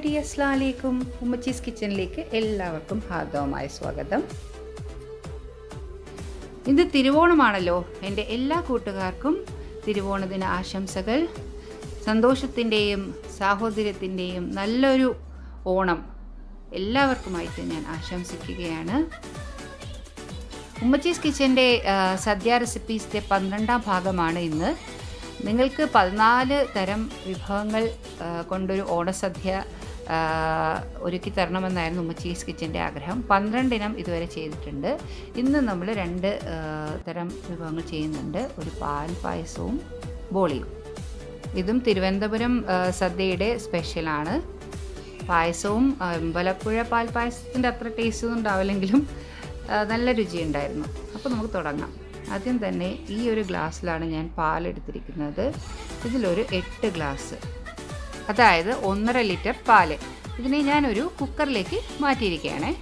ready അസ്ലാം വലൈക്കും ഉമ്മച്ചീസ് കിച്ചണിലേക്ക് എല്ലാവർക്കും ഹാർദവമായ സ്വാഗതം ഇന്ന് തിരുവോണമാണല്ലോ എൻ്റെ എല്ലാ കൂട്ടുകാർക്കും തിരുവോണദിന ആശംസകൾ സന്തോഷത്തിൻ്റെയും സാഹോദര്യത്തിൻ്റെയും നല്ലൊരു ഓണം എല്ലാവർക്കുമായിട്ട് ഞാൻ ആശംസിക്കുകയാണ് ഉമ്മച്ചീസ് കിച്ചൻ്റെ സദ്യ റെസിപ്പീസിൻ്റെ പന്ത്രണ്ടാം ഭാഗമാണ് ഇന്ന് നിങ്ങൾക്ക് പതിനാല് തരം വിഭവങ്ങൾ ആ, കൊണ്ടൊരു ഓണസദ്യ ആ, ഒരുക്കി തരണമെന്നായിരുന്നു ഉമ്മച്ചീസ് കിച്ചൻ്റെ ആഗ്രഹം പന്ത്രണ്ടിനം ഇതുവരെ ചെയ്തിട്ടുണ്ട് ഇന്ന് നമ്മൾ രണ്ട് ആ, തരം വിഭവങ്ങൾ ചെയ്യുന്നുണ്ട് ഒരു പാൽ പായസവും ബോളിയും ഇതും തിരുവനന്തപുരം ആ, സദ്യയുടെ സ്പെഷ്യലാണ് പായസവും ആ, അമ്പലപ്പുഴ പാൽ പായസത്തിൻ്റെ അത്ര ടേസ്റ്റ് ഒന്നും ഉണ്ടാവില്ലെങ്കിലും ആ, നല്ല രുചിയുണ്ടായിരുന്നു അപ്പോൾ നമുക്ക് തുടങ്ങാം ആദ്യം തന്നെ ഈ ഒരു ഗ്ലാസ്സിലാണ് ഞാൻ പാലെടുത്തിരിക്കുന്നത് ഇതിലൊരു എട്ട് ഗ്ലാസ് അതായത് ഒന്നര ലിറ്റർ പാല് ഇതിനെ ഞാനൊരു കുക്കറിലേക്ക് മാറ്റിയിരിക്കുകയാണേ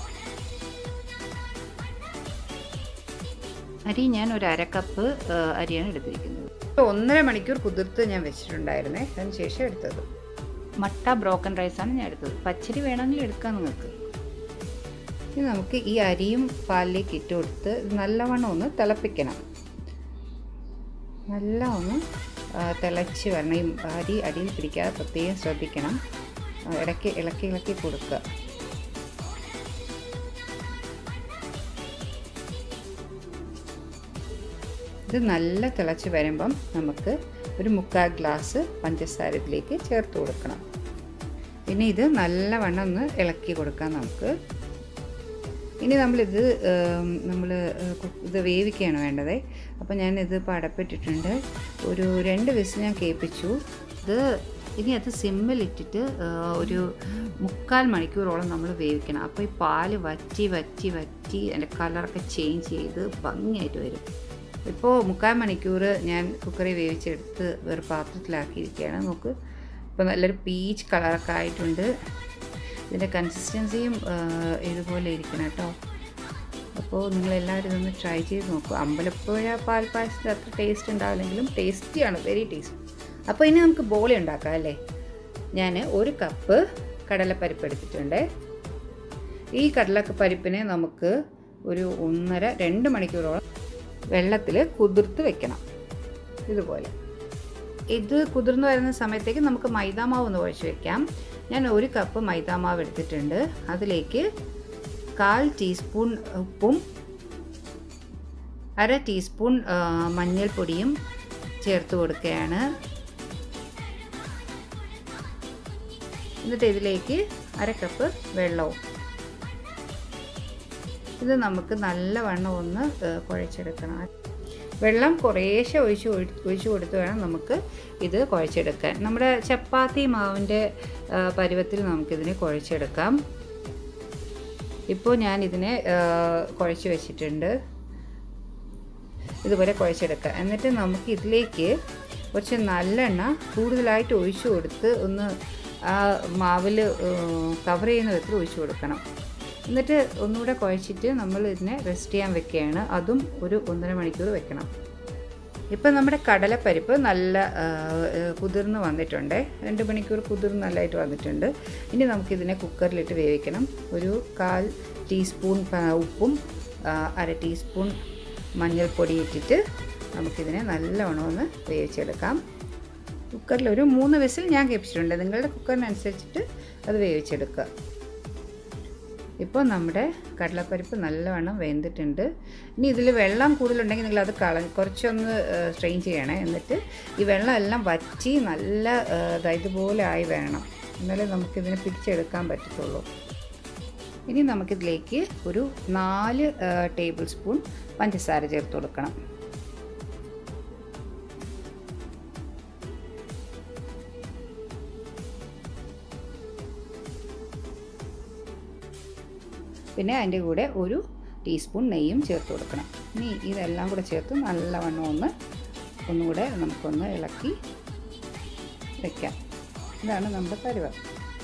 അരി ഞാൻ ഒരു അര കപ്പ് ആ, അരിയാണ് എടുത്തിരിക്കുന്നത് ഒന്നര മണിക്കൂർ കുതിർത്ത് ഞാൻ വെച്ചിട്ടുണ്ടായിരുന്നേ അതിന് ശേഷം എടുത്തത് മട്ട ബ്രോക്കൺ റൈസാണ് ഞാൻ എടുത്തത് പച്ചരി വേണമെങ്കിൽ എടുക്കാം നിങ്ങൾക്ക് ഇനി നമുക്ക് ഈ അരിയും പാലിലേക്ക് ഇട്ട് കൊടുത്ത് ഇത് നല്ലവണ്ണം ഒന്ന് തിളപ്പിക്കണം നല്ല ഒന്ന് ആ, തിളച്ച് വരണം ഈ അരി അടിയിൽ പിടിക്കാതെ പ്രത്യേകം ശ്രദ്ധിക്കണം ആ, ഇടയ്ക്ക് ഇളക്കി ഇളക്കി കൊടുക്കുക ഇത് നല്ല തിളച്ച് വരുമ്പം നമുക്ക് ഒരു മുക്കാൽ ഗ്ലാസ് പഞ്ചസാര ഇതിലേക്ക് ചേർത്ത് കൊടുക്കണം പിന്നെ ഇത് നല്ലവണ്ണം ഒന്ന് ഇളക്കി കൊടുക്കാം നമുക്ക് ഇനി നമ്മളിത് നമ്മൾ ഇത് വേവിക്കുകയാണ് വേണ്ടത് അപ്പോൾ ഞാനിത് ഇപ്പോൾ അടപ്പിട്ടിട്ടുണ്ട് ഒരു രണ്ട് വിസ് ഞാൻ കേൾപ്പിച്ചു ഇത് ഇനി അത് സിമ്മിലിട്ടിട്ട് ഒരു മുക്കാൽ മണിക്കൂറോളം നമ്മൾ വേവിക്കണം അപ്പോൾ ഈ പാല് വറ്റി വറ്റി വറ്റി അതിൻ്റെ കളറൊക്കെ ചേഞ്ച് ചെയ്ത് ഭംഗിയായിട്ട് വരും ഇപ്പോൾ മുക്കാൽ മണിക്കൂർ ഞാൻ കുക്കറിൽ വേവിച്ചെടുത്ത് വേറെ പാത്രത്തിലാക്കിയിരിക്കുകയാണ് നോക്ക് ഇപ്പോൾ നല്ലൊരു പീച്ച് കളറൊക്കെ ആയിട്ടുണ്ട് ഇതിൻ്റെ കൺസിസ്റ്റൻസിയും ഇതുപോലെ ഇരിക്കണം കേട്ടോ അപ്പോൾ നിങ്ങളെല്ലാവരും ഇതൊന്ന് ട്രൈ ചെയ്ത് നോക്കൂ അമ്പലപ്പുഴ പാൽ പായസത്തിൽ അത്ര ടേസ്റ്റ് ഉണ്ടാവില്ലെങ്കിലും ടേസ്റ്റിയാണ് വെരി ടേസ്റ്റ് അപ്പോൾ ഇനി നമുക്ക് ബോളി ഉണ്ടാക്കാം അല്ലേ ഞാൻ ഒരു കപ്പ് കടലപ്പരിപ്പ് എടുത്തിട്ടുണ്ട് ഈ കടലപ്പരിപ്പിനെ നമുക്ക് ഒരു ഒന്നര രണ്ട് മണിക്കൂറോളം വെള്ളത്തിൽ കുതിർത്ത് വെക്കണം ഇതുപോലെ ഇത് കുതിർന്ന് വരുന്ന സമയത്തേക്ക് നമുക്ക് മൈദാമാവ് ഒന്ന് കുഴച്ച് വെക്കാം ഞാൻ ഒരു കപ്പ് മൈദാമാവ് എടുത്തിട്ടുണ്ട് അതിലേക്ക് കാൽ ടീസ്പൂൺ ഉപ്പും അര ടീസ്പൂൺ ആ, മഞ്ഞൾപ്പൊടിയും ചേർത്ത് കൊടുക്കുകയാണ് എന്നിട്ട് ഇതിലേക്ക് അര കപ്പ് വെള്ളവും ഇത് നമുക്ക് നല്ലവണ്ണം ഒന്ന് ആ, കുഴച്ചെടുക്കണം വെള്ളം കുറേശ്ശെ ഒഴിച്ച് ഒഴി- ഒഴിച്ച് കൊടുത്ത് വേണം നമുക്ക് ഇത് കുഴച്ചെടുക്കാൻ നമ്മുടെ ചപ്പാത്തി മാവിൻ്റെ ആ, പരുവത്തിൽ നമുക്കിതിനെ കുഴച്ചെടുക്കാം ഇപ്പോൾ ഞാൻ ഇതിനെ ആ, കുഴച്ച് വെച്ചിട്ടുണ്ട് ഇതുപോലെ കുഴച്ചെടുക്കുക എന്നിട്ട് നമുക്ക് ഇതിലേക്ക് കുറച്ച് നല്ലെണ്ണ കൂടുതലായിട്ട് ഒഴിച്ചു കൊടുത്ത് ഒന്ന് ആ മാവിൽ കവർ ചെയ്യുന്ന വിധത്തിൽ ഒഴിച്ചു കൊടുക്കണം എന്നിട്ട് ഒന്നുകൂടെ കുഴച്ചിട്ട് നമ്മൾ ഇതിനെ റെസ്റ്റ് ചെയ്യാൻ വെക്കുകയാണ് അതും ഒരു ഒന്നര മണിക്കൂർ വെക്കണം ഇപ്പം നമ്മുടെ കടലപ്പരിപ്പ് നല്ല ആ, ആ, കുതിർന്ന് വന്നിട്ടുണ്ട് രണ്ട് മണിക്കൂർ കുതിർന്ന് നല്ലതായിട്ട് വന്നിട്ടുണ്ട് ഇനി നമുക്കിതിനെ കുക്കറിലിട്ട് വേവിക്കണം ഒരു കാൽ ടീസ്പൂൺ പ- ഉപ്പും ആ, അര ടീസ്പൂൺ മഞ്ഞൾപ്പൊടി ഇട്ടിട്ട് നമുക്കിതിനെ നല്ലവണ്ണം ഒന്ന് വേവിച്ചെടുക്കാം കുക്കറിൽ ഒരു മൂന്ന് വിസിൽ ഞാൻ കേൾപ്പിച്ചിട്ടുണ്ട് നിങ്ങളുടെ കുക്കറിനനുസരിച്ചിട്ട് അത് വേവിച്ചെടുക്കുക ഇപ്പോൾ നമ്മുടെ കടലപ്പരിപ്പ് നല്ലവണ്ണം വെന്തിട്ടുണ്ട് ഇനി ഇതിൽ വെള്ളം കൂടുതലുണ്ടെങ്കിൽ നിങ്ങൾ അത് കള കുറച്ചൊന്ന് സ്ട്രെയിൻ ചെയ്യണേ എന്നിട്ട് ഈ വെള്ളം എല്ലാം വറ്റി നല്ല ആ, ദാ ഇതുപോലെ ആയി വേണം എന്നാലേ നമുക്കിതിനെ പിടിച്ചെടുക്കാൻ പറ്റത്തുള്ളൂ ഇനി നമുക്കിതിലേക്ക് ഒരു നാല് ടേബിൾ സ്പൂൺ പഞ്ചസാര ചേർത്ത് കൊടുക്കണം പിന്നെ അതിൻ്റെ കൂടെ ഒരു ടീസ്പൂൺ നെയ്യും ചേർത്ത് കൊടുക്കണം ഇനി ഇതെല്ലാം കൂടെ ചേർത്ത് നല്ലവണ്ണം ഒന്ന് ഒന്നുകൂടെ നമുക്കൊന്ന് ഇളക്കി വയ്ക്കാം ഇതാണ് നമ്മുടെ പരുവം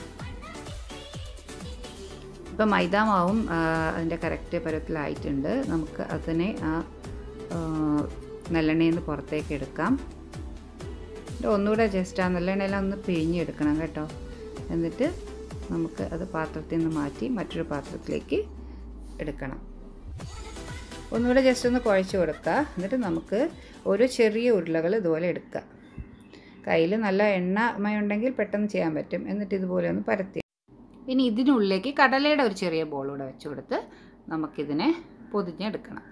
ഇപ്പം മൈദാമാവും ആ, അതിൻ്റെ കറക്റ്റ് പരുവത്തിലായിട്ടുണ്ട് നമുക്ക് അതിനെ ആ ആ, നല്ലെണ്ണയിൽ നിന്ന് പുറത്തേക്ക് എടുക്കാം ഇത് ഒന്നുകൂടെ ജസ്റ്റ് ആ നല്ലെണ്ണയെല്ലാം ഒന്ന് പിഴിഞ്ഞെടുക്കണം കേട്ടോ എന്നിട്ട് നമുക്ക് അത് പാത്രത്തിൽ നിന്ന് മാറ്റി മറ്റൊരു പാത്രത്തിലേക്ക് എടുക്കണം ഒന്നുകൂടെ ജസ്റ്റ് ഒന്ന് കുഴച്ച് കൊടുക്കുക എന്നിട്ട് നമുക്ക് ഓരോ ചെറിയ ഉരുളകൾ ഇതുപോലെ എടുക്കുക കയ്യിൽ നല്ല എണ്ണ മയുണ്ടെങ്കിൽ പെട്ടെന്ന് ചെയ്യാൻ പറ്റും എന്നിട്ട് ഇതുപോലെ ഒന്ന് പരത്തി ഇനി ഇതിനുള്ളിലേക്ക് കടലയുടെ ഒരു ചെറിയ ബോൾ കൂടെ വെച്ച് കൊടുത്ത് നമുക്കിതിനെ പൊതിഞ്ഞെടുക്കണം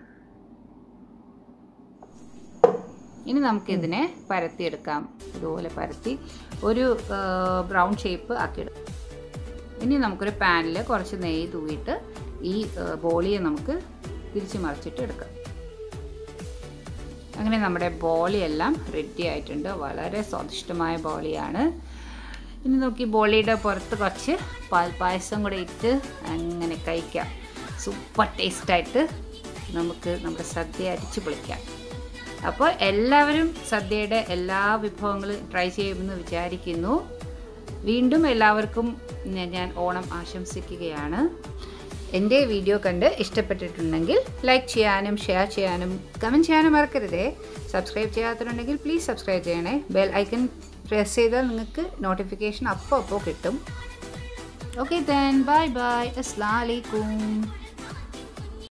ഇനി നമുക്കിതിനെ പരത്തിയെടുക്കാം ഇതുപോലെ പരത്തി ഒരു ബ്രൗൺ ഷേപ്പ് ആക്കിയെടുക്കാം ഇനി നമുക്കൊരു പാനിൽ കുറച്ച് നെയ്യ് തൂവിയിട്ട് ഈ ബോളിയെ നമുക്ക് തിരിച്ച് മറിച്ചിട്ട് എടുക്കാം അങ്ങനെ നമ്മുടെ ബോളിയെല്ലാം റെഡി ആയിട്ടുണ്ട് വളരെ സ്വാദിഷ്ടമായ ബോളിയാണ് ഇനി നോക്കി ബോളിയുടെ പുറത്ത് കുറച്ച് പാൽപ്പായസം കൂടെ ഇട്ട് അങ്ങനെ കഴിക്കാം സൂപ്പർ ടേസ്റ്റായിട്ട് നമുക്ക് നമ്മുടെ സദ്യ അരിച്ചു പൊളിക്കാം അപ്പോൾ എല്ലാവരും സദ്യയുടെ എല്ലാ വിഭവങ്ങളും ട്രൈ ചെയ്യുമെന്ന് വിചാരിക്കുന്നു വീണ്ടും എല്ലാവർക്കും ഞാൻ ഓണം ആശംസിക്കുകയാണ് എൻ്റെ വീഡിയോ കണ്ട് ഇഷ്ടപ്പെട്ടിട്ടുണ്ടെങ്കിൽ ലൈക്ക് ചെയ്യാനും ഷെയർ ചെയ്യാനും കമൻറ്റ് ചെയ്യാനും മറക്കരുതേ സബ്സ്ക്രൈബ് ചെയ്യാത്തതുണ്ടെങ്കിൽ പ്ലീസ് സബ്സ്ക്രൈബ് ചെയ്യണേ ബെൽ ഐക്കൺ പ്രസ് ചെയ്താൽ നിങ്ങൾക്ക് നോട്ടിഫിക്കേഷൻ അപ്പോൾ അപ്പോൾ കിട്ടും ഓക്കെ ദെൻ ബൈ ബൈ അസ്ലാം വലൈക്കും